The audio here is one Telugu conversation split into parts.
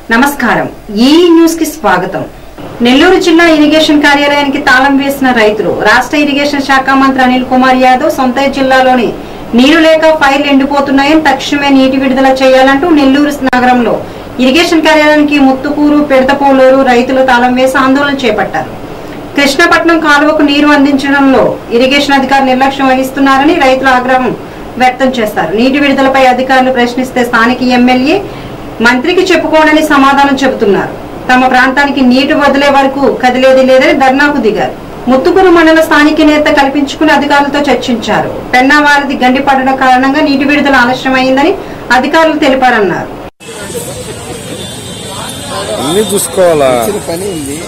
నమస్కారం ఈ న్యూస్ కి స్వాగతం నెల్లూరు జిల్లా ఇరిగేషన్ కార్యాలయానికి తాళం వేసిన రైతులు రాష్ట్ర ఇరిగేషన్ శాఖ మంత్రి అనిల్ కుమార్ యాదవ్ సొంత జిల్లాలోని నీరు లేక ఫైర్లు ఎండిపోతున్నాయని తక్షణమే నీటి విడుదల చేయాలంటూ నెల్లూరు నగరంలో ఇరిగేషన్ కార్యాలయానికి ముత్తుకూరు పెడతపోలూరు రైతులు తాళం వేసి ఆందోళన చేపట్టారు కృష్ణపట్నం కాలువకు నీరు అందించడంలో ఇరిగేషన్ అధికారులు నిర్లక్ష్యం వహిస్తున్నారని రైతుల ఆగ్రహం వ్యక్తం చేస్తారు నీటి విడుదలపై అధికారులు ప్రశ్నిస్తే స్థానిక ఎమ్మెల్యే మంత్రికి చెప్పుకోనని సమాధానం చెబుతున్నారు తమ ప్రాంతానికి నీటి వదిలే వరకు కదిలేది లేదని ధర్నాకు దిగారు ముత్తుకూరు మండల స్థానిక నేత కల్పించుకుని అధికారులతో చర్చించారు పెన్నా వారిది గండి పడడం కారణంగా నీటి విడుదల ఆలస్యమైందని అధికారులు తెలిపారన్నారు అన్ని చూసుకోవాలా పని ఉంది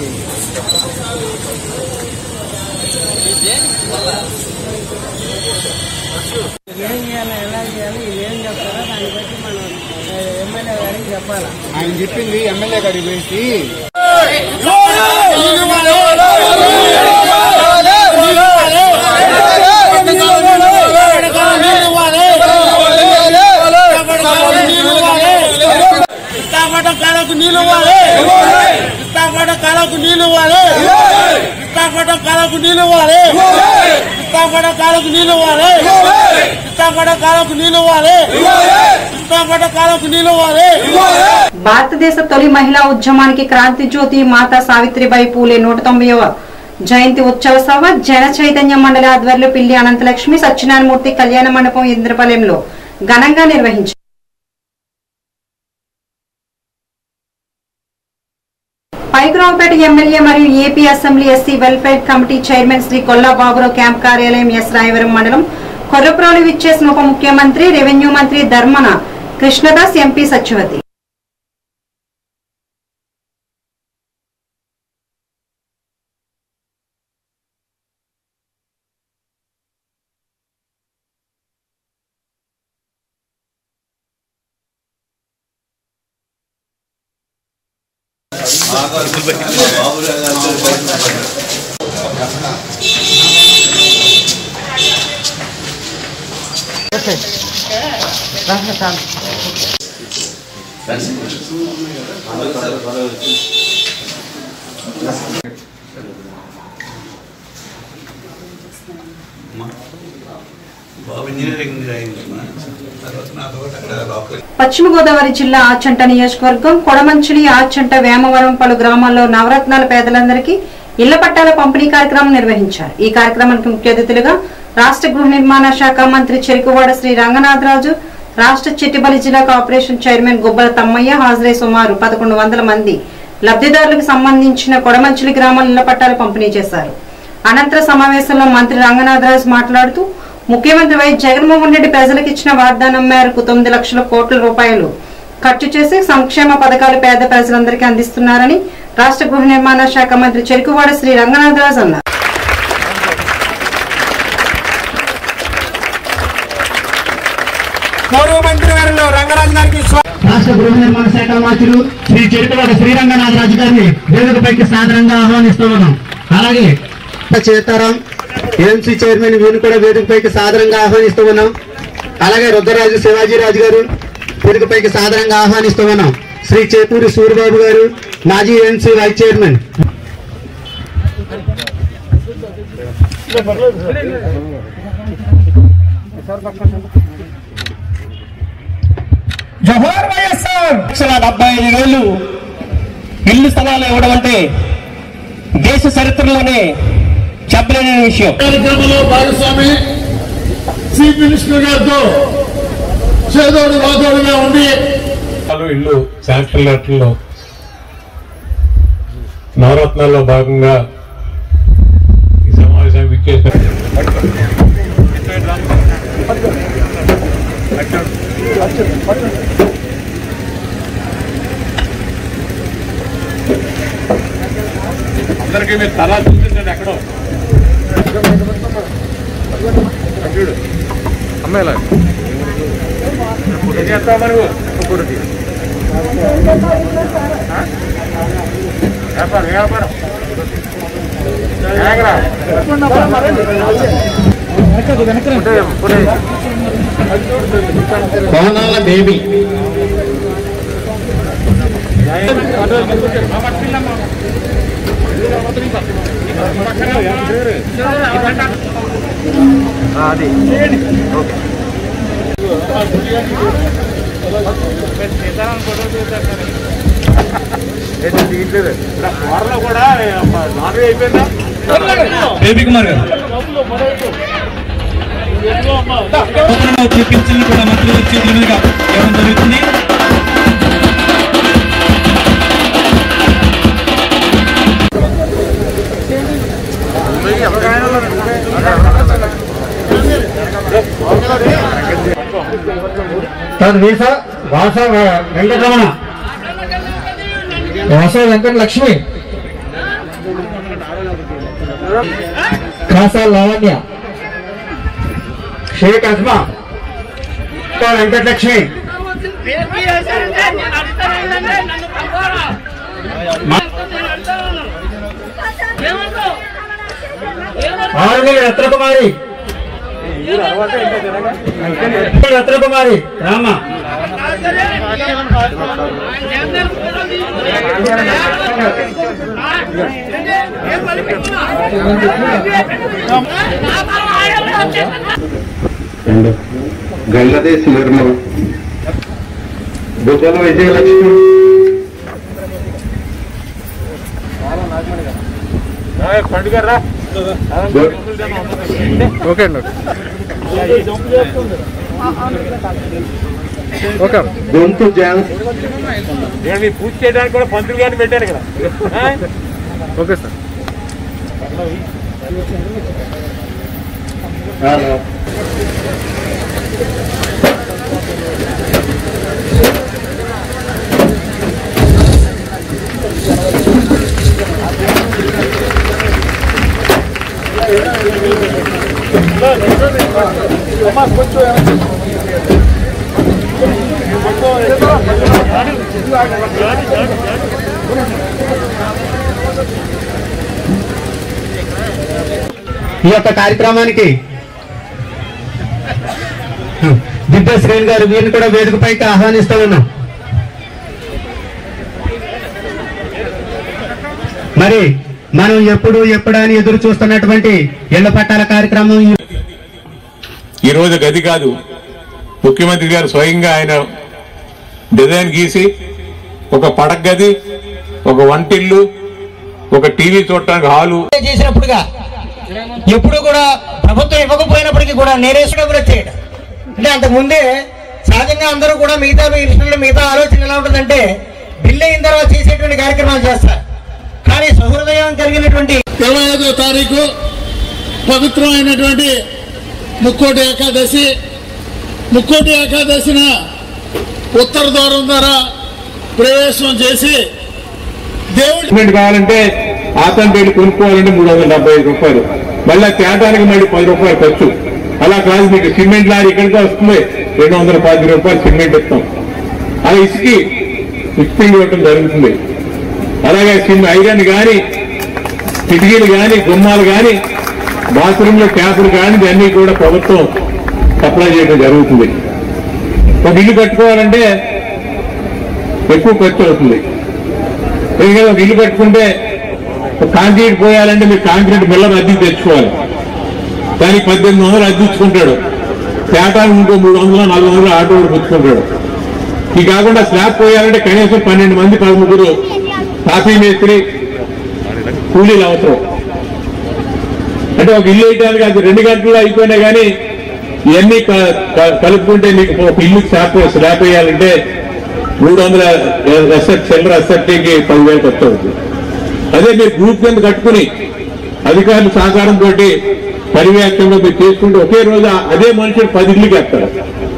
ఏం చేయాలి ఎలా చేయాలి ఇది ఏం చెప్తారో దాన్ని బట్టి మనం ఎమ్మెల్యే గారికి చెప్పాలి ఆయన చెప్పింది ఎమ్మెల్యే గారి గురించి విశాఖపట్నం కాలకు నీళ్లు ఇవ్వాలి విశాఖపట్నం కాలకు నీళ్లు ఇవ్వాలి విశాఖపట్నం కాలకు నీళ్లు ఇవ్వాలి విశాఖపట్నం కాలకు నీళ్లు ఇవ్వాలి విశాఖపట్నం కాలకు నీళ్లు ఇవ్వాలి విశాఖపట్నం కాలకు నీళ్లు ఇవ్వాలి భారతదేశ తొలి మహిళా ఉద్యమానికి క్రాంతి జ్యోతి మాతా సావిత్రిబాయి పూలే నూట తొంభైవ జయంతి ఉత్సవ సభ జన చైతన్య మండలి ఆధ్వర్యంలో పిల్లి అనంతలక్ష్మి సత్యనారాయణమూర్తి కళ్యాణ మండపం ఇంద్రపాలెంలో ఘనంగా నిర్వహించారు పైకురావుపేట ఎమ్మెల్యే మరియు AP assembly SC welfare committee chairman Shri Kolla Baburao camp కార్యాలయం ఎస్ రాయవరం మండలం కొర్రప్రోలు విచ్చేసిన ఉప ముఖ్యమంత్రి రెవెన్యూ మంత్రి ధర్మన కృష్ణదాస్ ఎంపీ సత్యవతి బాబు ఇంజనీరింగ్ అయిందమ్మా తర్వాత నాతో అక్కడ లోపల పశ్చిమ గోదావరి జిల్లా ఆచంట నియోజకవర్గం కొడమంచిలి ఆచంట వేమవరం పలు గ్రామాల్లో నవరత్నాల పేదలందరికీ ఇళ్ల పట్టాల పంపిణీ కార్యక్రమం నిర్వహించారు ఈ కార్యక్రమానికి ముఖ్య అతిథులుగా రాష్ట్ర గృహ నిర్మాణ శాఖ మంత్రి చెరుకువాడ శ్రీ రంగనాథరాజు రాష్ట్ర చిట్టిబలి జిల్లా కార్పొరేషన్ చైర్మన్ గుబ్బల తమ్మయ్య హాజరై సుమారు పదకొండు వందల మంది లబ్ధిదారులకు సంబంధించిన కొడమంచిలి గ్రామాల ఇళ్ల పట్టాలు పంపిణీ చేశారు అనంతర సమావేశంలో మంత్రి రంగనాథరాజు మాట్లాడుతూ ముఖ్యమంత్రి వైఎస్ జగన్మోహన్ రెడ్డి ప్రజలకు ఇచ్చిన వాగ్దానం మేరకు తొమ్మిది లక్షల కోట్ల రూపాయలు ఖర్చు చేసి సంక్షేమ పథకాలు పేద ప్రజలందరికీ అందిస్తున్నారని రాష్ట్ర గృహ నిర్మాణ శాఖ మంత్రి చెరుకువాడ శ్రీ రంగనాథరాజు అన్నారు గౌరవ మంత్రి వారిలో రంగరాజు గారికి రాష్ట్ర గృహ నిర్మాణ శాఖ మంత్రులు శ్రీ చెరుకువాడ శ్రీరంగనాథరాజు గారిని వేదికపైకి సాదరంగా ఆహ్వానిస్తూ ఉన్నాం అలాగే చేతారాం ఏఎంసీ చైర్మన్ వీరిని కూడా వేదికపైకి సాదరంగా ఆహ్వానిస్తూ ఉన్నాం అలాగే రుద్రరాజు శివాజీరాజు గారు వేదికపైకి సాదరంగా ఆహ్వానిస్తూ ఉన్నాం శ్రీ చేపూరి సూరిబాబు గారు మాజీ AMC vice chairman Jawahar YSR లక్షల డెబ్బై ఐదు వేలు ఇల్లు స్థలాలు ఇవ్వడం అంటే దేశ చరిత్రలోనే చెప్పలేని విషయం కార్యక్రమంలో భాగస్వామి చీఫ్ మినిస్టర్ గారితో చేదోడు వాదోడుగా ఉండి ఇల్లు శాంక్షన్ లెటర్లో నవరత్నాల్లో భాగంగా ఈ సమావేశానికి విచ్చేసిన అందరికీ మీరు తలా చూసిందండి ఎక్కడో అమ్మాయిలా ఏం చేస్తావు మరి వ్యాపారం వ్యాపారం కోనాల బేబీ బేబీ కుమార్ గారు చూపించిన కూడా మంత్రి చేతుల మీదుగా ఇవ్వడం జరుగుతుంది తద్వీస వాస వెంకటరమణ వాస వెంకట లక్ష్మి కాసా లావణ్య షేక్ అజ్మా వెంకట లక్ష్మి ఆరుమూరి రత్నకుమారి రత్నకుమారి రామ గంగదేశ్ నిర్మల్ బుద్ధల విజయలక్ష్మి ఓకే అండి ఓకే గొంతు జాన్స్ నేను మీ పూజ చేయడానికి కూడా పంతులు గారిని పెట్టాను కదా ఆ? ఓకే సార్ హలో ఈ యొక్క కార్యక్రమానికి దిబ్బ శ్రేణి గారు వీరిని కూడా వేదికపైకి ఆహ్వానిస్తూ ఉన్నాం మరి మనం ఎప్పుడు ఎప్పుడు అని ఎదురు చూస్తున్నటువంటి ఇళ్ల పట్టాల కార్యక్రమం ఈ- ఈ రోజు గది కాదు ముఖ్యమంత్రి గారు స్వయంగా ఆయన డిజైన్ గీసి ఒక పడక గది ఒక వంటిల్లు ఒక టీవీ చూడటానికి హాలు చేసినప్పుడుగా ఎప్పుడు కూడా ప్రభుత్వం ఇవ్వకపోయినప్పటికీ కూడా నేరేసి డబ్బులు వచ్చేయడం అంటే అంతకు ముందే సహజంగా అందరూ కూడా మిగతా మినిస్టర్లు మిగతా ఆలోచన ఎలా ఉంటుందంటే బిల్లు అయిన తర్వాత చేసేటువంటి కార్యక్రమాలు చేస్తారు కానీ సహృదయం కలిగినటువంటి ఇరవై ఐదో తారీఖు పవిత్రమైనటువంటి ముక్కోటి ఏకాదశి ముక్కోటి ఏకాదశిన ఉత్తర ద్వారం ద్వారా ప్రవేశం చేసి దేవుడి సిమెంట్ కావాలంటే ఆతం పెళ్లి కొనుక్కోవాలంటే మూడు వందల డెబ్బై ఐదు రూపాయలు మళ్ళీ తేటానికి మళ్ళీ పది రూపాయలు ఖర్చు అలా కాదు మీకు సిమెంట్ లారీ ఇక్కడికి వస్తుంది రెండు వందల పది రూపాయలు సిమెంట్ ఇస్తాం అలా ఇసుకి ఇసుపిండి ఇవ్వటం జరుగుతుంది అలాగే సిమ్ ఐరన్ కానీ కిటికీలు కానీ గుమ్మాలు కానీ బాత్రూంలో ట్యాపులు కానీ ఇవన్నీ కూడా ప్రభుత్వం సప్లై చేయడం జరుగుతుంది ఒక ఇల్లు కట్టుకోవాలంటే ఎక్కువ ఖర్చు అవుతుంది ఎందుకంటే ఒక ఇల్లు కట్టుకుంటే ఒక కాంక్రీట్ పోయాలంటే మీరు కాంక్రీట్ బిల్లను అద్దె తెచ్చుకోవాలి దానికి పద్దెనిమిది వందలు అద్దెచ్చుకుంటాడు తేటానికి ఇంకో మూడు వందలు నాలుగు వందలు ఆటో కూడా పుచ్చుకుంటాడు ఇది కాకుండా స్లాబ్ పోయాలంటే కనీసం పన్నెండు మంది పదముగ్గురు కాఫీ మేస్త్రి కూలీలు అవసరం అంటే ఒక ఇల్లు వేయడానికి అది రెండు గంటల్లో అయిపోయినా కానీ ఇవన్నీ క- క- కలుపుకుంటే మీకు ఒక ఇల్లు స్లాబ్ స్లాబ్ వేయాలంటే మూడు వందల ఎస్ఎట్ చిల్లర ఎస్ఎఫ్టీకి పదివేలు ఖర్చు అవుతుంది అదే మీరు గ్రూప్ కింద కట్టుకుని అధికారుల సహకారంతో పర్యవేక్షణలో మీరు చేసుకుంటే ఒకే రోజు ఆ- అదే మనుషులు పది ఇళ్ళకి వేస్తారు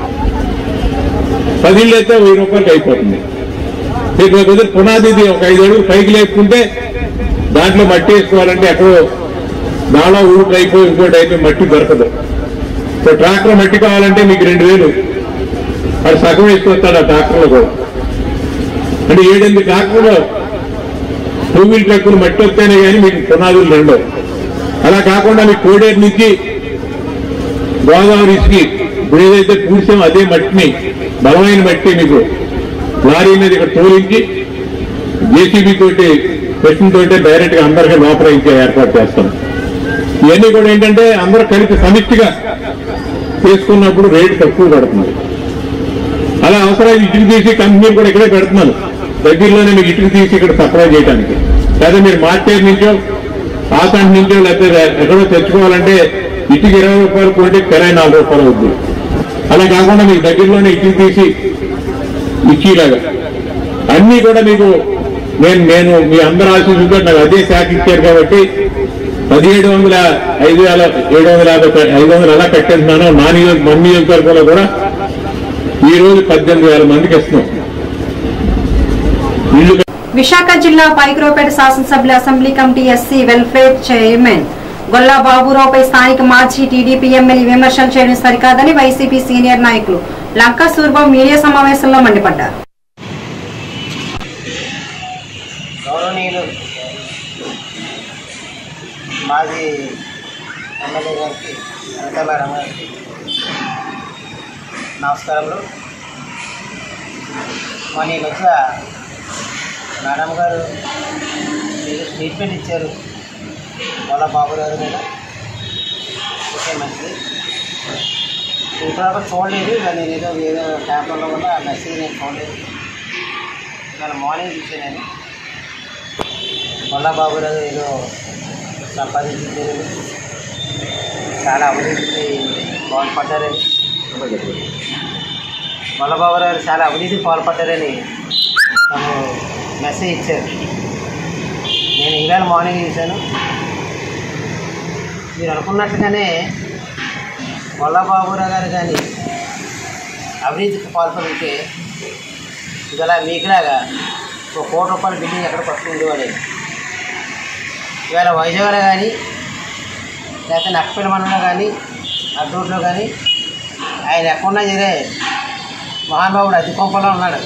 పది ఇళ్ళు అయితే వెయ్యి రూపాయలకి అయిపోతుంది మీకు కుదిరి పునాదిది ఒక ఐదు అడుగులు పైకి లేపుకుంటే దాంట్లో మట్టి వేసుకోవాలంటే ఎక్కడో నాలా ఊరికి అయిపోయి ఇంకోటి అయిపోయి మట్టి దొరకదు సో ట్రాక్టర్ మట్టి కావాలంటే మీకు రెండు వేలు అది సగం వేసుకొస్తాడు ఆ ట్రాక్టర్లో కూడా అంటే ఏడెనిమిది ట్రాక్టర్లో టూ వీల్ ట్రక్కులు మట్టి వస్తేనే కానీ మీకు పునాదులు రెండో అలా కాకుండా మీకు కోడేరు నుంచి గోదావరి ఇసుకి ఇప్పుడు ఏదైతే పూడ్చామో అదే మట్టిని బలమైన మట్టి మీకు లారీ మీద ఇక్కడ తోలించి జేసీబీ తోటి మెషిన్ తోటి డైరెక్ట్ గా అందరికీ లోపల ఇచ్చే ఏర్పాటు చేస్తాం ఇవన్నీ కూడా ఏంటంటే అందరూ కలిపి సమిష్టిగా చేసుకున్నప్పుడు రేటు తక్కువ పడుతుంది అలా అవసరం ఇటుకు తీసి కంపెనీ కూడా ఇక్కడే పెడుతున్నాను దగ్గరలోనే మీకు ఇటుకు తీసి ఇక్కడ సప్లై చేయడానికి లేదా మీరు మార్కెట్ నుంచో ఆసాంట్ నుంచో లేకపోతే ఎక్కడో తెచ్చుకోవాలంటే ఇటుకు ఇరవై రూపాయలు కొంటే కిరాయి నాలుగు రూపాయలు అవుతుంది అలా కాకుండా మీకు దగ్గరలోనే ఇటుకు తీసి ఇచ్చేలాగా అన్ని కూడా మీకు నేను నేను మీ అందరు ఆశీస్సుతో నాకు అదే శాఖ ఇచ్చారు కాబట్టి పదిహేడు వందల ఐదు వేల ఏడు వందల యాభై ఐదు వందలు ఎలా కట్టేస్తున్నానో నా నియోజక మన నియోజకవర్గంలో కూడా ఈ రోజు పద్దెనిమిది వేల మందికి ఇస్తున్నాం ఇల్లు విశాఖ జిల్లా పైక్రోపేట శాసనసభ్యుల assembly committee SC welfare chairman Golla బాబురావుపై స్థానిక మాజీ టీడీపీ ఎమ్మెల్యే విమర్శలు చేయడం సరికాదని వైసీపీ సీనియర్ నాయకులు లంకా సూర్బాబు మీడియా సమావేశంలో మండిపడ్డారు గౌరవనీయులు మాజీ ఎమ్మెల్యే గారికి అనిత మేడం గారికి నమస్కారములు మన ఈ మధ్య మేడం గారు ఏదో స్టేట్మెంట్ ఇచ్చారు వాళ్ళ బాబు గారి మీద ఓకే మంచిది ఇప్పుడు చూడలేదు ఇక నేను ఏదో ఏదో పేపర్లో కూడా ఆ మెసేజ్ నేను చూడలేదు ఇవాళ మార్నింగ్ చూసాను నేను వల్లబాబు గారు ఏదో సంపాదించారు చాలా అవినీతికి పాల్పడ్డారని వల్లబాబు గారు చాలా అవినీతికి పాల్పడ్డారని నాకు మెసేజ్ ఇచ్చారు నేను ఈవేళ మార్నింగ్ చూశాను మీరు అనుకున్నట్టుగానే వల్లబాబురావు గారు కానీ అవినీతికి పాల్పడితే ఇవాళ మీకులాగా ఒక కోటి రూపాయల బిల్డింగ్ ఎక్కడ పట్టుకుని ఉండేవాడు ఇవాళ వైజాగ్లో కానీ లేకపోతే నక్కపల్లి మండలంలో కానీ అడ్డూరులో కానీ ఆయన ఎక్కడున్నా సరే మహానుభావుడు అతి కొంపలో ఉన్నాడు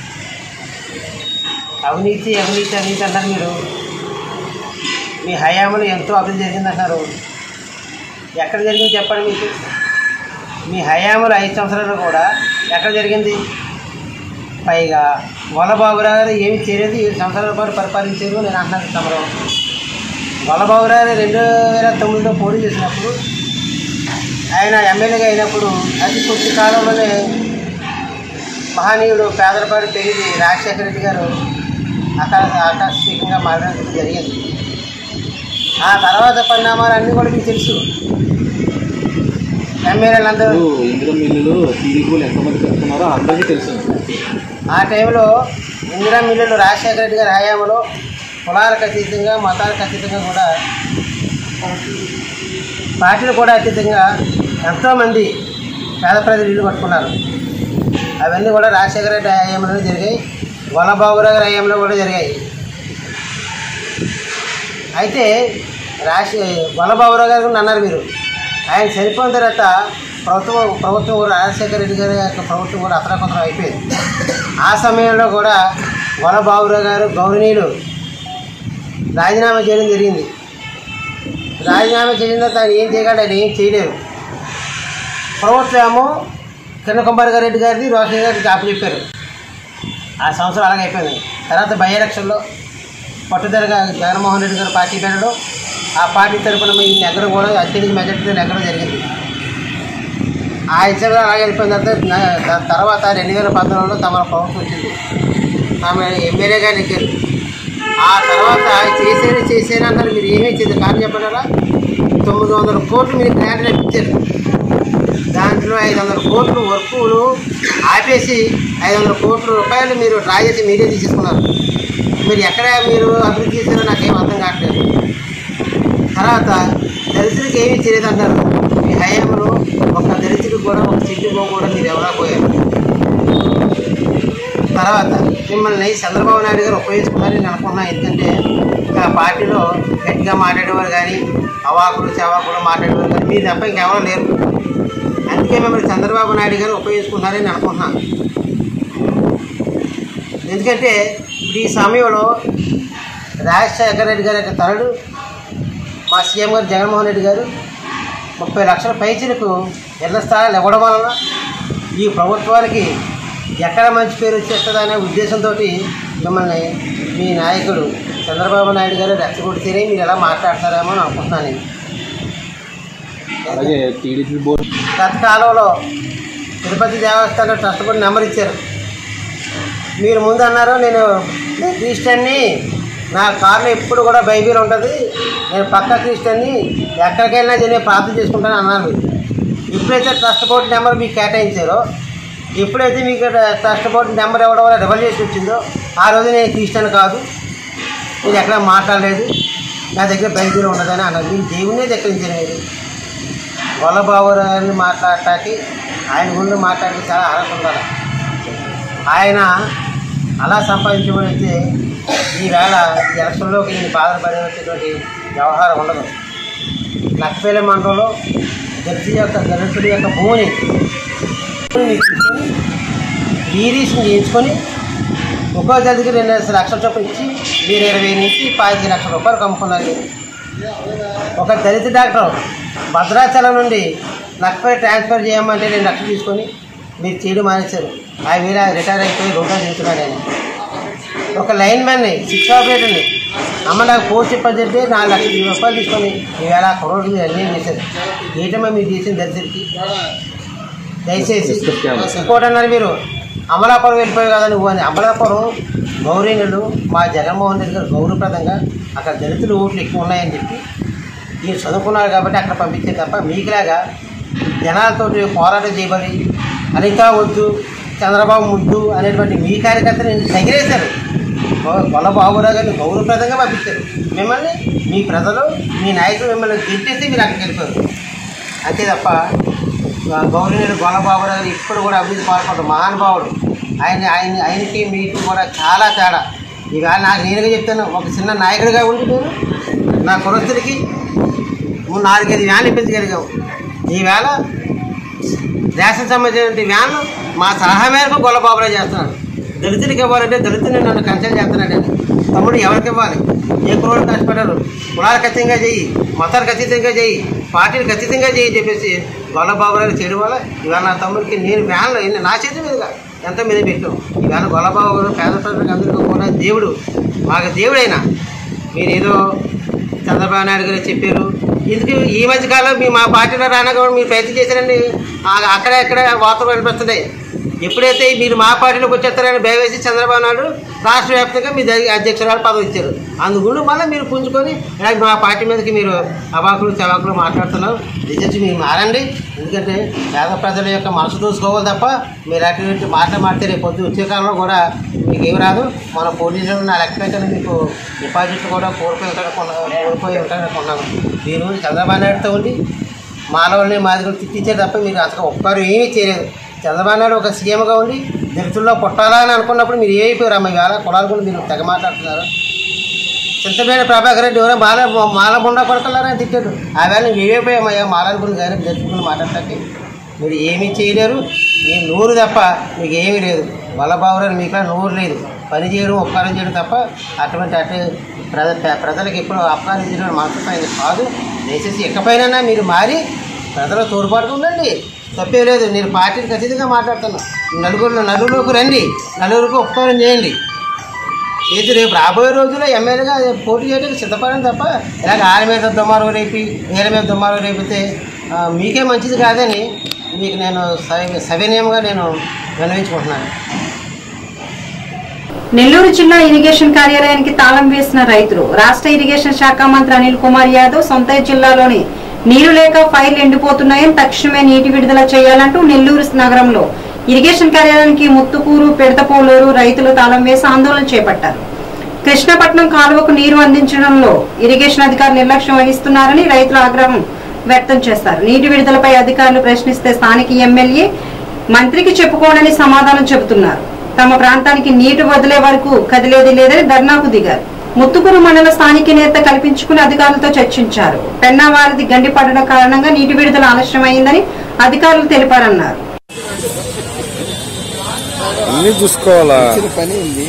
అవినీతి అవినీతి అవినీతి అంటారు మీరు మీ హయాంలో ఎంతో అభివృద్ధి జరిగిందంటున్నారు ఎక్కడ జరిగింది చెప్పండి మీకు మీ హయాంలో ఐదు సంవత్సరాలు కూడా ఎక్కడ జరిగింది పైగా గొల్లబాబురావు గారు ఏమి చేయలేదు ఏడు సంవత్సరాల పాటు పరిపాలించారు నేను అంటున్నాను తమరు గొల్లబాబురావు గారు రెండు వేల తొమ్మిదిలో పోటీ చేసినప్పుడు ఆయన ఎమ్మెల్యేగా అయినప్పుడు అతి కొద్ది కాలంలోనే మహనీయుడు పేదలపాటి పెరిగి రాజశేఖర రెడ్డి గారు అకాల ఆకస్మికంగా మారడం జరిగింది ఆ తర్వాత పరిణామాలు అన్నీ కూడా మీకు తెలుసు ఎమ్మెల్యేలందరూ ఇందిరా మిల్లులు టీడీపీలు ఎంతమంది కట్టుకున్నారో అందరికీ తెలుసు ఆ టైంలో ఇందిరా మిల్లులు రాజశేఖర రెడ్డి గారి హయాంలో కులాలకు అతీతంగా మతాలకు అతీతంగా కూడా పార్టీలు కూడా అతీతంగా ఎంతోమంది పేద ప్రజలు ఇల్లు కట్టుకున్నారు అవన్నీ కూడా రాజశేఖర రెడ్డి హయాంలో జరిగాయి వల్లబాబురావు గారి హయాంలో కూడా జరిగాయి అయితే రాజ వల్లబాబురావు గారు కూడా అన్నారు మీరు ఆయన చనిపోయిన తర్వాత ప్రభుత్వం ప్రభుత్వం కూడా రాజశేఖర రెడ్డి గారి యొక్క ప్రభుత్వం కూడా అతలకొతలం అయిపోయింది ఆ సమయంలో కూడా వల్లబాబురావు గారు గౌరవనీయులు రాజీనామా చేయడం జరిగింది రాజీనామా చేసిన తర్వాత ఆయన ఏం చేయగలడు ఆయన ఏం చేయలేరు ప్రభుత్వం ఏమో కిరణ్ కుమార్ గారు రెడ్డి గారిది రోషన్ గారికి అప్పచెప్పారు ఆ సంవత్సరం అలాగే అయిపోయింది తర్వాత బై ఎలక్షన్లో పట్టుదలగా జగన్మోహన్ రెడ్డి గారు పార్టీ పెట్టడం ఆ పార్టీ తరఫున ఈ నెగ్గడం కూడా అత్యధిక మెజార్టీతో నెగ్గడం జరిగింది ఆ ఇచ్చిన అలాగే వెళ్ళిపోయిన తర్వాత నా- దాని తర్వాత రెండు వేల పంతొమ్మిదిలో తమ ప్రభుత్వం వచ్చింది ఆమె ఎమ్మెల్యేగా నెగ్గారు ఆ తర్వాత చేసేది చేసేది అంటారు మీరు ఏమీ చేయదు కారణం చెప్పడారా తొమ్మిది వందల కోట్లు మీరు గ్రాంట్లు ఇప్పించారు దాంట్లో ఐదు వందల కోట్లు వర్కులు ఆపేసి ఐదు వందల కోట్ల రూపాయలు మీరు డ్రా చేసి మీరే తీసేసుకున్నారు మీరు ఎక్కడ మీరు అభివృద్ధి చేశారో నాకేం అర్థం కావట్లేదు తర్వాత దళితులకు ఏమీ చేయలేదు అంటారు మీ హయాంలో ఒక దళితుడికి కూడా ఒక చెట్టుకో కూడా మీరు ఎవరా పోయారు తర్వాత మిమ్మల్ని చంద్రబాబు నాయుడు గారు ఉపయోగించుకున్నారని నేను అనుకున్నాను ఎందుకంటే ఇంకా పార్టీలో గట్టిగా మాట్లాడేవారు కానీ అవాకులు చవాకులు మాట్లాడేవారు కానీ మీరు తప్ప ఇంకెవరో లేరు అందుకే మిమ్మల్ని చంద్రబాబు నాయుడు గారు ఉపయోగించుకున్నారని నేను అనుకుంటున్నాను ఎందుకంటే ఇప్పుడు ఈ సమయంలో రాజశేఖర రెడ్డి గారి యొక్క తరుడు మా సీఎం గారు జగన్మోహన్ రెడ్డి గారు ముప్పై లక్షల పైచలకు ఇళ్ల స్థలాలు ఇవ్వడం వలన ఈ ప్రభుత్వానికి ఎక్కడ మంచి పేరు వచ్చేస్తుందనే ఉద్దేశంతో మిమ్మల్ని మీ నాయకుడు చంద్రబాబు నాయుడు గారు రెచ్చగొడితేనే మీరు ఎలా మాట్లాడతారేమో అని అనుకుంటున్నాను నేను అలాగే టీడీపీ బోర్డు గత కాలంలో తిరుపతి దేవస్థానం ట్రస్ట్ కూడా నెంబర్ ఇచ్చారు మీరు ముందు అన్నారు నేను నేను క్రిస్టియన్ని నా కార్లో ఎప్పుడు కూడా బైబిల్ ఉంటుంది నేను పక్క క్రిస్టియన్ని ఎక్కడికి వెళ్ళినా నేను ప్రార్థన చేసుకుంటాను అన్నారు మీరు ఎప్పుడైతే ట్రస్ట్ బోర్డు నెంబర్ మీకు కేటాయించారో ఎప్పుడైతే మీకు ట్రస్ట్ బోర్డు నెంబర్ ఇవ్వడం వల్ల రివల్ చేసి వచ్చిందో ఆ రోజు నేను క్రిస్టియన్ కాదు నేను ఎక్కడ మాట్లాడలేదు నా దగ్గర బైబిల్ ఉండదని అన్నారు మీరు దేవునే దగ్గరించారు మీరు గొల్లబాబు గారిని మాట్లాడటానికి ఆయన గురించి మాట్లాడితే చాలా అర్హత ఉండాలి ఆయన అలా సంపాదించబడితే ఈవేళ ఈ ఎలక్షన్లోకి నేను బాధపడేటటువంటి వ్యవహారం ఉండదు లక్కపల్లి మండలంలో దళితుల యొక్క దళితుల యొక్క భూమిని డీరీస్ని చేయించుకొని ఒక్కో దళితుకి రెండు లక్షల చొప్పున ఇచ్చి మీరు ఇరవై నుంచి పాతిక లక్షల రూపాయలు కమ్ముకున్నారు ఒక దళిత డాక్టర్ భద్రాచలం నుండి లక్షపై ట్రాన్స్ఫర్ చేయమంటే రెండు లక్షలు తీసుకొని మీరు చేయడం మానేశారు ఆ వేళ రిటైర్ అయిపోయి రోడ్లో తిరుగుతున్నాడు ఆయన ఒక లైన్ మ్యాన్ని సిక్స్ ఆపరేటర్ని అమ్మ నాకు పోస్ట్ చెప్పంటే నాలుగు లక్షల ఇరవై రూపాయలు తీసుకొని ఈవేళ ఆ కుర్రోడికి మీరు అన్యాయం చేశారు ఏంటమ్మా మీరు చేసిన దళితుడికి దయచేసి ఇంకోటి అన్నారు మీరు అమలాపురం వెళ్ళిపోయావు కదా నువ్వు అని అమలాపురం గౌరీనులు మా జగన్మోహన్ రెడ్డి గారు గౌరవప్రదంగా అక్కడ దళితులు ఓట్లు ఎక్కువ ఉన్నాయని చెప్పి మీరు చదువుకున్నారు కాబట్టి అక్కడ పంపించే తప్ప మీకులాగా జనాలతో పోరాటం చేయబడి అనితా వద్దు చంద్రబాబు ముద్దు అనేటువంటి మీ కార్యకర్తలు తగిలేశారు గొల్లబాబురావు గారిని గౌరవప్రదంగా పంపించారు మిమ్మల్ని మీ ప్రజలు మీ నాయకులు మిమ్మల్ని గెలిచేసి మీరు అక్కడికి వెళ్ళిపోయారు అంతే తప్ప గౌరవనీయుడు గొల్లబాబు గారు ఇప్పుడు కూడా అభివృద్ధి పాల్పడ్డారు మహానుభావుడు ఆయన ఆయన ఆయనకి మీకు కూడా చాలా తేడా ఇక నాకు నేనుగా చెప్తాను ఒక చిన్న నాయకుడిగా ఉండి నేను నా కురస్తుడికి నాలుగైదు వ్యాన్లు ఇప్పించగలిగాం ఈవేళ రేషన్ సంబంధించిన వ్యాన్లు మా సలహా మేరకు గొల్లబాబురావు చేస్తున్నాడు దళితుడికి ఇవ్వాలంటే దళితుని నన్ను కన్సల్ట్ చేస్తున్నాడు తమ్ముడు ఎవరికి ఇవ్వాలి ఏ కులాలు కష్టపడ్డారు కులాలకు ఖచ్చితంగా చెయ్యి మతాలకు ఖచ్చితంగా చెయ్యి పార్టీలు ఖచ్చితంగా చెయ్యి చెప్పేసి గొల్లబాబురావు చేయడం వల్ల ఇవాళ నా తమ్ముడికి నేను వ్యాన్లో ఎన్ని నా చేతి మీదుగా ఎంత మీద పెట్టాం ఇవాళ గొల్లబాబు గారు పేద ప్రజలకు అందరికీ కూడా దేవుడు మాకు దేవుడైనా మీరు ఏదో చంద్రబాబు నాయుడు గారు చెప్పారు ఎందుకు ఈ మధ్యకాలం మీ మా పార్టీలో రానగా మీరు ప్రయత్నం చేశారండి ఆ- అక్కడ ఎక్కడ వార్తలు వినిపిస్తున్నాయి ఎప్పుడైతే మీరు మా పార్టీలోకి వచ్చేస్తారని భయవేసి చంద్రబాబు నాయుడు రాష్ట్ర వ్యాప్తంగా మీ దగ్గర అధ్యక్షురాలు పదవి ఇచ్చారు అందుగుండు మళ్ళీ మీరు పుంజుకొని ఇలా మా పార్టీ మీదకి మీరు అవాకులు చవాకులు మాట్లాడుతున్నారు నిజంగా మీరు మారండి ఎందుకంటే పేద ప్రజల యొక్క మనసు చూసుకోవాలి తప్ప మీరు అటువంటి మాటలు మాడితే రేపు పొద్దు వచ్చే కాలంలో కూడా మీకు ఏమి రాదు మన పోలీసులు నా లెక్క ప్రకారం మీకు డిపాజిట్లు కూడా కోల్పోయి ఉంటాడు కోల్పోయి ఉంటాడని కొన్నాను మీరు చంద్రబాబు నాయుడుతో ఉండి మానవుల్ని మాదిరి తిట్టించారు తప్ప మీరు అసలు ఒక్కరు ఏమీ చేయలేదు చంద్రబాబు నాయుడు ఒక సీఎంగా ఉండి దళితుల్లో పుట్టాలా అని అనుకున్నప్పుడు మీరు ఏమైపోయారు అమ్మ ఇవాళ కులాలు కూడా మీరు తెగ మాట్లాడుతున్నారు చింతమేడ ప్రభాకర్ రెడ్డి ఎవరో మాల మాల బుండా కొడకలారని తిట్టాడు ఆ వేళ నువ్వు ఏమైపోయామయ్యా మాలల గురించి కానీ దళితులు మాట్లాడటానికి మీరు ఏమీ చేయలేరు మీ నోరు తప్ప మీకు ఏమీ లేదు వల్లబాబురాలు మీకు నోరు లేదు పని చేయడం ఉపకారం చేయడం తప్ప అటువంటి అటు ప్రజ ప్రజలకు ఎప్పుడు అపకారించడం మనసు ఆయన కాదు దయచేసి ఎక్కపైనా మీరు మారి ప్రజల తోడ్పాటుగా ఉండండి తప్పే లేదు నేను పార్టీని ఖచ్చితంగా మాట్లాడుతున్నా నలుగురు నలుగురికి రండి నలుగురికి ఉపకారం చేయండి ఇది రేపు రాబోయే రోజుల్లో ఎమ్మెల్యేగా పోటీ చేయడానికి సిద్ధపడడం తప్ప ఇలాగ ఆరు మీద దుమారు రేపి నేల మీద దుమారు రేపితే ఆ, మీకే మంచిది కాదని మీకు నేను సవి సవినయంగా నేను విన్నవించుకుంటున్నాను నెల్లూరు జిల్లా ఇరిగేషన్ కార్యాలయానికి తాళం వేసిన రైతులు రాష్ట్ర ఇరిగేషన్ శాఖ మంత్రి అనిల్ కుమార్ యాదవ్ సొంత జిల్లాలోని నీరు లేక ఫైల్ ఎండిపోతున్నాయని తక్షణమే నీటి విడుదల చేయాలంటూ నెల్లూరు నగరంలో ఇరిగేషన్ కార్యాలయానికి ముత్తుకూరు పెడతపోలూరు రైతులు తాళం వేసి ఆందోళన చేపట్టారు కృష్ణపట్నం కాలువకు నీరు అందించడంలో ఇరిగేషన్ అధికారులు నిర్లక్ష్యం వహిస్తున్నారని రైతులు ఆగ్రహం వ్యక్తం చేస్తారు నీటి విడుదలపై అధికారులు ప్రశ్నిస్తే స్థానిక ఎమ్మెల్యే మంత్రికి చెప్పుకోనని సమాధానం చెబుతున్నారు తమ ప్రాంతానికి నీటి వదిలే వరకు కదిలేది లేదని ధర్నాకు దిగారు ముత్తుకూరు మండల స్థానిక నేత కల్పించుకుని అధికారులతో చర్చించారు పెన్నా వారిది గండి పడడం కారణంగా నీటి విడుదల ఆలస్యమైందని అధికారులు తెలిపారన్నారు అన్ని చూసుకోవాలా పని ఉంది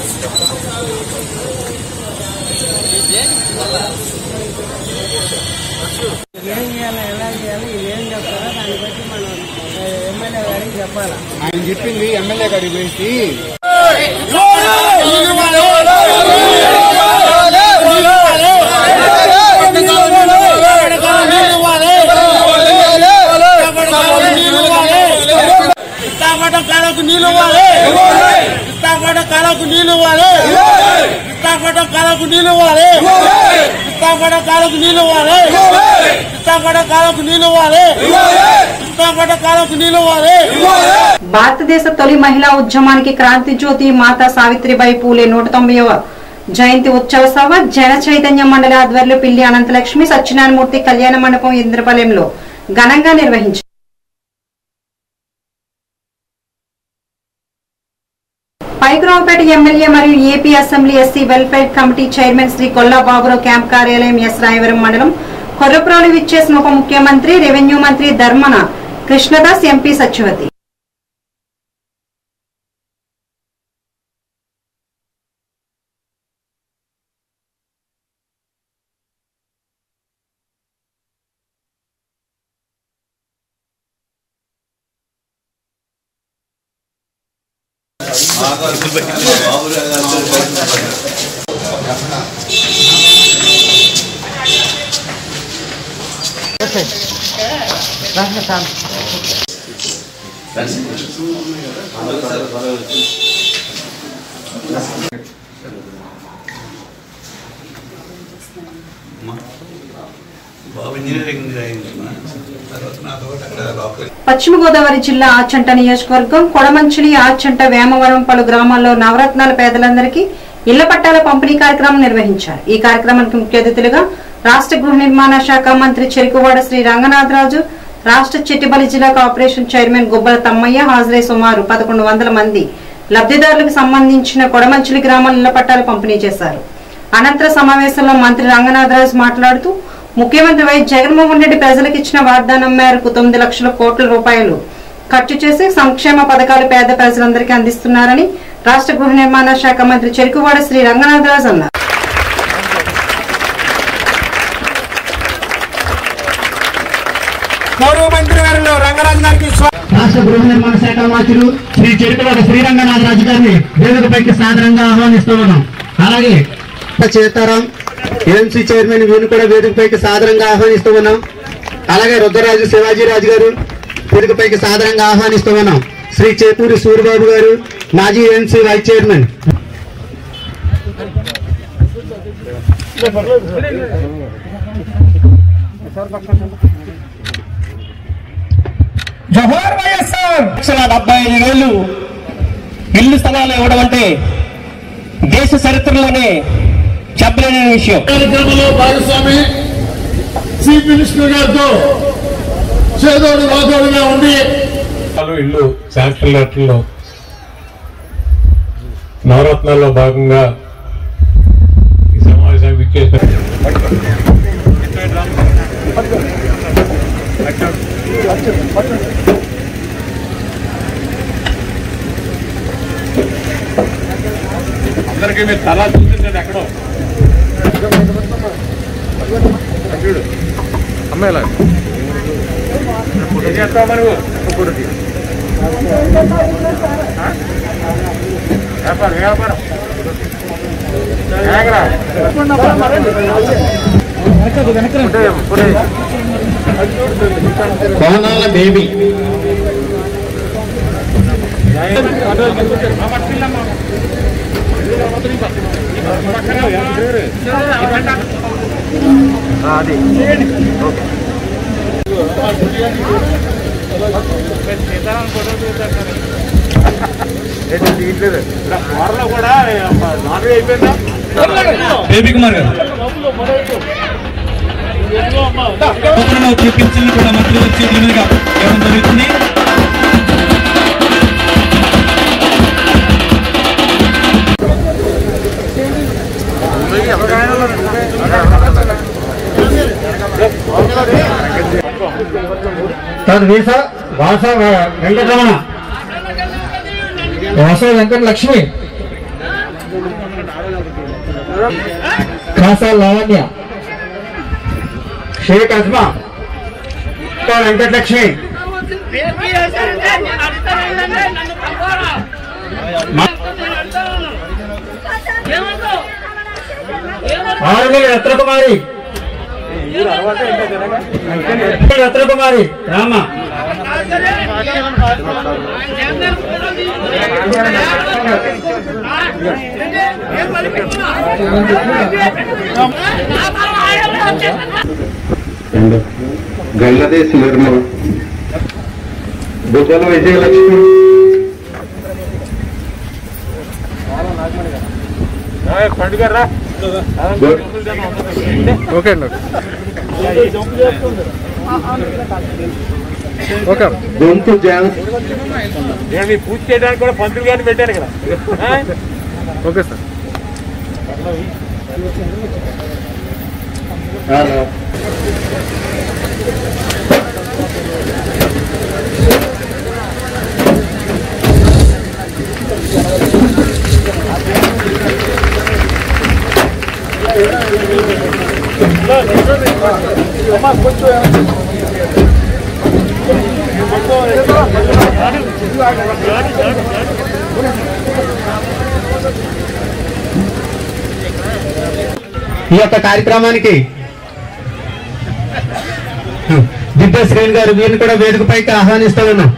ఏం చేయాలి ఎలా చేయాలి ఇవేం చెప్తారో దాన్ని బట్టి మనం ఎమ్మెల్యే గారికి చెప్పాలి ఆయన చెప్పింది ఎమ్మెల్యే గారికి పోయి విశాఖపట్నం కాలకు నీళ్ళు ఇవ్వాలి విశాఖపట్నం కాలకు నీళ్ళు ఇవ్వాలి విశాఖపట్నం కాలకు నీళ్ళు ఇవ్వాలి విశాఖపట్నం కాలకు నీళ్ళు ఇవ్వాలి విశాఖపట్నం కాలకు నీళ్ళు ఇవ్వాలి విశాఖపట్నం కాలకు నీళ్ళు ఇవ్వాలి భారతదేశ తొలి మహిళా ఉద్యమానికి క్రాంతి జ్యోతి మాతా సావిత్రిబాయి పూలే నూట తొంభైవ జయంతి ఉత్సవ సభ జన చైతన్య మండలి ఆధ్వర్యంలో పిల్లి అనంతలక్ష్మి సత్యనారాయణమూర్తి కళ్యాణ మండపం ఇంద్రపాలెంలో ఘనంగా నిర్వహించారు పైగ్రావుపేట ఎమ్మెల్యే మరియు AP assembly SC welfare committee chairman Shri Kolla Baburao camp కార్యాలయం ఎస్ రాయవరం మండలం కొర్రపురాలు విచ్చేసిన ఉప ముఖ్యమంత్రి రెవెన్యూ మంత్రి ధర్మన కృష్ణదాస్ ఎంపీ సత్యవతి బాబు ఇంజనీరింగ్ అయిందమ్మా తర్వాత నాతో పాటు అక్కడ లోకల్ పశ్చిమ గోదావరి జిల్లా ఆచంట నియోజకవర్గం కొడమంచిలి ఆచంట వేమవరం పలు గ్రామాల్లో నవరత్నాల పేదలందరికీ ఇళ్ల పట్టాల పంపిణీ కార్యక్రమం నిర్వహించారు ఈ కార్యక్రమానికి ముఖ్య అతిథులుగా రాష్ట్ర గృహ నిర్మాణ శాఖ మంత్రి చెరుకువాడ శ్రీ రంగనాథరాజు రాష్ట్ర చిట్టిబలి జిల్లా కార్పొరేషన్ చైర్మన్ గుబ్బల తమ్మయ్య హాజరై సుమారు పదకొండు వందల మంది లబ్ధిదారులకు సంబంధించిన కొడమంచిలి గ్రామాల ఇళ్ల పట్టాలు పంపిణీ చేశారు అనంతర సమావేశంలో మంత్రి రంగనాథరాజు మాట్లాడుతూ ముఖ్యమంత్రి వైఎస్ జగన్మోహన్ రెడ్డి ప్రజలకు ఇచ్చిన వాగ్దానం మేరకు తొమ్మిది లక్షల కోట్ల రూపాయలు ఖర్చు చేసి సంక్షేమ పథకాలు పేద ప్రజలందరికీ అందిస్తున్నారని రాష్ట్ర గృహ నిర్మాణ శాఖ మంత్రి చెరుకువాడ శ్రీ రంగనాథరాజు అన్నారు గౌరవ మంత్రి గారిలో రంగరాజు గారికి రాష్ట్ర గృహ నిర్మాణ శాఖ మంత్రులు శ్రీ చెరుకువాడ శ్రీరంగనాథ్ రాజు గారిని వేదికపైకి సాదరంగా ఆహ్వానిస్తూ ఉన్నాం అలాగే చేతారాం ఏఎంసీ చైర్మన్ వీరిని కూడా వేదికపైకి సాదరంగా ఆహ్వానిస్తూ ఉన్నాం అలాగే రుద్రరాజు శివాజీరాజు గారు వేదికపైకి సాదరంగా ఆహ్వానిస్తూ ఉన్నాం శ్రీ చేతూరి సూర్యబాబు గారు మాజీ ఏఎంసీ వైస్ చైర్మన్ జోహార్ వైఎస్ఆర్ లక్షల డెబ్బై ఐదు వేలు ఇల్లు స్థలాలు ఇవ్వడం అంటే దేశ చరిత్రలోనే చెప్పలేని విషయం కార్యక్రమంలో భాగస్వామి చీఫ్ మినిస్టర్ గారితో చేదోడు వాదోడుగా ఉండి ఇల్లు శాంక్షన్ లెటర్లో నవరత్నాల్లో భాగంగా ఈ సమావేశానికి విచ్చేసిన అందరికీ మీరు తలా చూసిందండి ఎక్కడో చూడు అమ్మాయిలా ఏం చేస్తావు మరి ఇప్పుడు వ్యాపారం వ్యాపారం కోనాల బేబీ అది ఓకే తీయట్లేదు కూడా నాలుగు అయిపోయిందా బేబీ కుమార్ గారు నూతన వచ్చే పింఛన్లు కూడా మంత్రి వచ్చి చేతుల మీదుగా ఇవ్వడం జరుగుతుంది తదు వీస వాస వెంకటరమణ వాస వెంకట లక్ష్మి ఖాసా లావణ్య షేక్ అజ్మా వెంకట లక్ష్మి ఆరుమూల రత్నకుమారి రత్నకుమారి రామ గల్లదేశ్ నిర్మల్ బుద్ధల విజయలక్ష్మి ఓకే అండి ఓకే గొంతు జాన్స్ నేను పూజ చేయడానికి కూడా పంతులు గారిని పెట్టాను కదా ఓకే సార్ ఈ యొక్క కార్యక్రమానికి దిబ్బ శ్రేణి గారు వీరిని కూడా వేదికపైకి ఆహ్వానిస్తా ఉన్నాం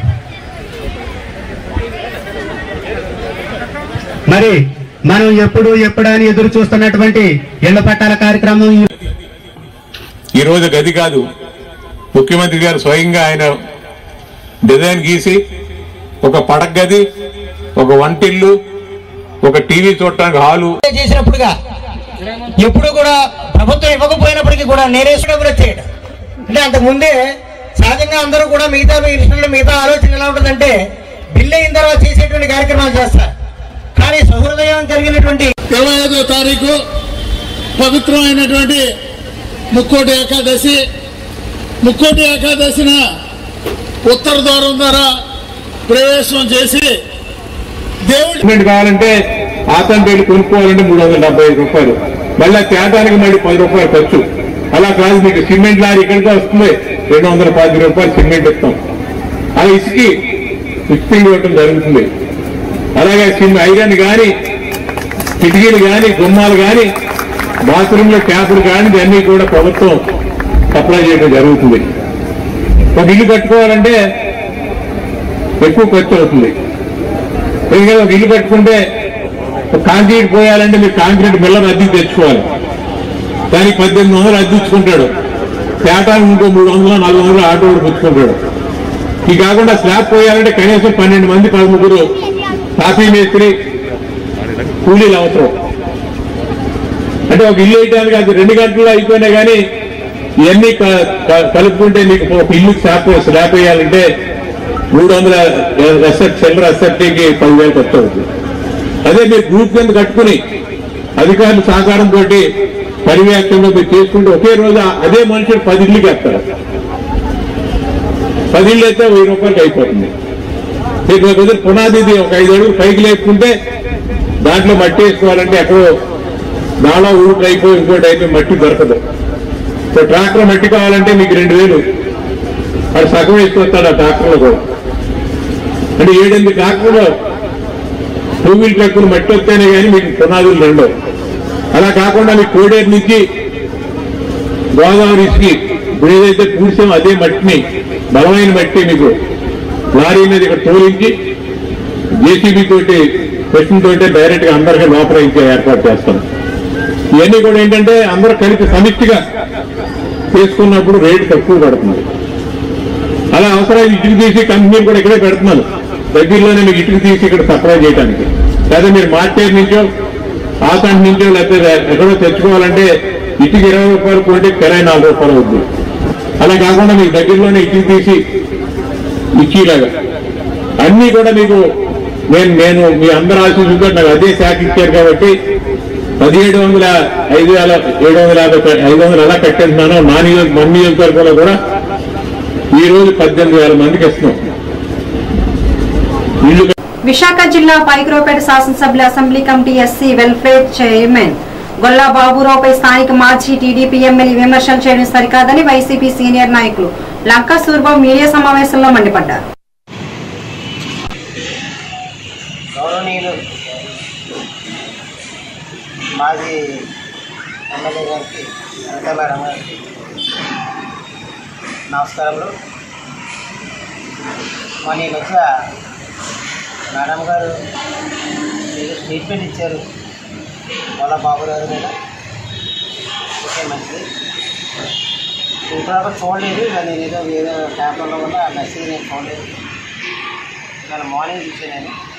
మరి మనం ఎప్పుడు ఎప్పుడు అని ఎదురు చూస్తున్నటువంటి ఇళ్ల పట్టాల కార్యక్రమం ఈ- ఈ రోజు గది కాదు ముఖ్యమంత్రి గారు స్వయంగా ఆయన డిజైన్ గీసి ఒక పడక గది ఒక వంటిల్లు ఒక టీవీ చూడటానికి హాలు చేసినప్పుడుగా ఎప్పుడు కూడా ప్రభుత్వం ఇవ్వకపోయినప్పటికీ కూడా నేనే డబ్బులు వచ్చేయడం అంటే అంతకు ముందే సహజంగా అందరూ కూడా మిగతా మినిస్టర్లు మిగతా ఆలోచన ఎలా ఉంటుందంటే బిల్లు అయిన తర్వాత చేసేటువంటి కార్యక్రమాలు చేస్తారు కానీ సహృదయం కలిగినటువంటి ఇరవై ఐదో తారీఖు పవిత్రమైనటువంటి ముక్కోటి ఏకాదశి ముక్కోటి ఏకాదశిన ఉత్తర ద్వారం ద్వారా ప్రవేశం చేసి దేవుడి సిమెంట్ కావాలంటే ఆతంపేలు కొనుక్కోవాలంటే మూడు వందల డెబ్బై ఐదు రూపాయలు మళ్ళీ తేటానికి మళ్ళీ పది రూపాయలు ఖర్చు అలా కాదు మీకు సిమెంట్ లారీ ఇక్కడికి వస్తుంది రెండు వందల పది రూపాయలు సిమెంట్ ఇస్తాం అలా ఇసుకి ఫిక్సింగ్ ఇవ్వటం జరుగుతుంది అలాగే సిమ్ ఐరన్ కానీ కిటికీలు కానీ గుమ్మాలు కానీ బాత్రూంలో ట్యాపులు కానీ ఇవన్నీ కూడా ప్రభుత్వం సప్లై చేయడం జరుగుతుంది ఒక ఇల్లు కట్టుకోవాలంటే ఎక్కువ ఖర్చు అవుతుంది ఎందుకంటే ఒక ఇల్లు కట్టుకుంటే ఒక కాంక్రీట్ పోయాలంటే మీరు కాంక్రీట్ మిల్లర్ అద్దెకి తెచ్చుకోవాలి దానికి పద్దెనిమిది వందలు అద్దె ఇచ్చుకుంటాడు పేటానికి ఇంకో మూడు వందలు నాలుగు వందలు ఆటో కూడా పుచ్చుకుంటాడు ఇది కాకుండా స్లాబ్ పోయాలంటే కనీసం పన్నెండు మంది పదముగ్గురు కాఫీ మేస్త్రి కూలీలు అవసరం అంటే ఒక ఇల్లు వేయడానికి అది రెండు గంటల్లో అయిపోయినా కానీ ఇవన్నీ క- క- కలుపుకుంటే మీకు ఒక ఇల్లు స్లాబ్ స్లాబ్ వేయాలంటే మూడు వందల ఎస్ఎఫ్ చిల్లర ఎస్ఎఫ్టీకి పదివేలు ఖర్చు అవుతుంది అదే మీరు గ్రూప్ కింద కట్టుకుని అధికారుల సహకారంతో పర్యవేక్షణలో మీరు చేసుకుంటే ఒకే రోజు ఆ- అదే మనుషులు పది ఇళ్ళకి వేస్తారు పది ఇళ్ళు అయితే వెయ్యి రూపాయలకి అయిపోతుంది మీకు ఒక దగ్గర పునాది ఇది ఒక ఐదు అడుగులు పైకి లేపుకుంటే దాంట్లో మట్టి వేసుకోవాలంటే ఎక్కడో నాలా ఊరికి అయిపోయి ఇంకోటి అయిపోయి మట్టి దొరకదు సో ట్రాక్టర్ మట్టి కావాలంటే మీకు రెండు వేలు వాడు సగం వేసుకొస్తాడు ఆ ట్రాక్టర్లో కూడా అంటే ఏడెనిమిది ట్రాక్టర్లో టూ వీల్ ట్రక్కులు మట్టి వస్తేనే కానీ మీకు పునాదులు రెండో అలా కాకుండా మీకు కోడేరు నుంచి గోదావరి ఇసుకి ఇప్పుడు ఏదైతే పూడ్చామో అదే మట్టిని బలమైన మట్టి మీకు లారీ మీద ఇక్కడ తోలించి జేసీబీ తోటి క్వశ్చన్ తోటి డైరెక్ట్ గా అందరికీ లోపల ఇచ్చే ఏర్పాటు చేస్తాం ఇవన్నీ కూడా ఏంటంటే అందరూ కలిపి సమిష్టిగా చేసుకున్నప్పుడు రేటు తక్కువ పడుతుంది అలా అవసరం ఇటుకు తీసి కంపెనీలు కూడా ఇక్కడే పెడుతున్నాను దగ్గరలోనే మీకు ఇటుకు తీసి ఇక్కడ సప్లై చేయడానికి లేదా మీరు మార్కెట్ నుంచో ఆసాంట్ నుంచో లేకపోతే ఎక్కడో తెచ్చుకోవాలంటే ఇటుకు ఇరవై రూపాయలు కొంటే కిరాయి నాలుగు రూపాయలు అవుతుంది అలా కాకుండా మీకు దగ్గరలోనే ఇటుకు తీసి ఇచ్చేలాగా అన్ని కూడా మీకు నేను నేను మీ అందరు ఆశీస్సుతో నాకు అదే శాఖ ఇచ్చారు కాబట్టి పదిహేడు వందల ఐదు వేల ఏడు వందల యాభై ఐదు వందలు ఎలా కట్టేస్తున్నానో నా నియోజక మన నియోజకవర్గంలో కూడా ఈ రోజు పద్దెనిమిది వేల మందికి ఇస్తున్నాం ఇల్లు విశాఖ జిల్లా పైకిరోపేట శాసనసభ్యుల assembly committee SC welfare chairman Golla బాబురావుపై స్థానిక మాజీ టీడీపీ ఎమ్మెల్యే విమర్శలు చేయడం సరికాదని వైసీపీ సీనియర్ నాయకులు లంకా సూర్బాబు మీడియా సమావేశంలో మండిపడ్డారు గౌరవనీయులు మాజీ ఎమ్మెల్యే గారికి అనిత మేడం గారికి నమస్కారములు మన ఈ మధ్య మేడం గారు ఏదో స్టేట్మెంట్ ఇచ్చారు వాళ్ళ బాబు గారు మీద ఓకే మంచిది ఇంతవరకు చూడలేదు ఇక నేను ఏదో వేరే పేపర్లో కూడా ఆ మెసేజ్ నేను చూడలేదు ఇవాళ మార్నింగ్ చూసాను నేను